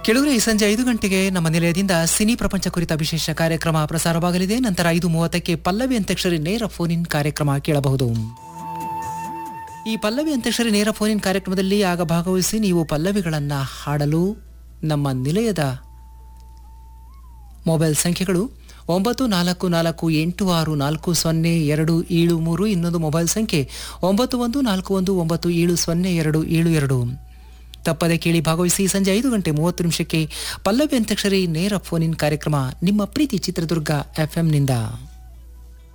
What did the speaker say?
ಕೆಳಗರೆ ಈ ಸಂಜೆ ಐದು ಗಂಟೆಗೆ ನಮ್ಮ ನಿಲಯದಿಂದ ಸಿನಿ ಪ್ರಪಂಚ ಕುರಿತ ವಿಶೇಷ ಕಾರ್ಯಕ್ರಮ ಪ್ರಸಾರವಾಗಲಿದೆ ನಂತರ ಐದು ಮೂವತ್ತಕ್ಕೆ ಪಲ್ಲವಿ ಅಂತ್ಯಕ್ಷರಿ ನೇರ ಫೋನ್ ಇನ್ ಕಾರ್ಯಕ್ರಮ ಕೇಳಬಹುದು ಈ ಪಲ್ಲವಿ ಅಂತ್ಯಕ್ಷರಿ ನೇರ ಫೋನ್ ಇನ್ ಕಾರ್ಯಕ್ರಮದಲ್ಲಿ ಆಗ ಭಾಗವಹಿಸಿ ನೀವು ಪಲ್ಲವಿಗಳನ್ನು ಹಾಡಲು ನಮ್ಮ ನಿಲಯದ ಮೊಬೈಲ್ ಸಂಖ್ಯೆಗಳು ಒಂಬತ್ತು ನಾಲ್ಕು ನಾಲ್ಕು ಎಂಟು ಆರು ನಾಲ್ಕು ಸೊನ್ನೆ ಎರಡು ಏಳು ಮೂರು ಇನ್ನೊಂದು ಮೊಬೈಲ್ ಸಂಖ್ಯೆ ಒಂಬತ್ತು ಒಂದು ನಾಲ್ಕು ಒಂದು ಒಂಬತ್ತು ಏಳು ಸೊನ್ನೆ ಎರಡು ಏಳು ಎರಡು ತಪ್ಪದೆ ಕೇಳಿ ಭಾಗವಹಿಸಿ ಸಂಜೆ ಐದು ಗಂಟೆ ಮೂವತ್ತು ನಿಮಿಷಕ್ಕೆ ಪಲ್ಲವಿ ಅಂತ್ಯಕ್ಷರಿ ನೇರ ಫೋನ್ ಇನ್ ಕಾರ್ಯಕ್ರಮ ನಿಮ್ಮ ಪ್ರೀತಿ ಚಿತ್ರದುರ್ಗ ಎಫ್ಎಂನಿಂದ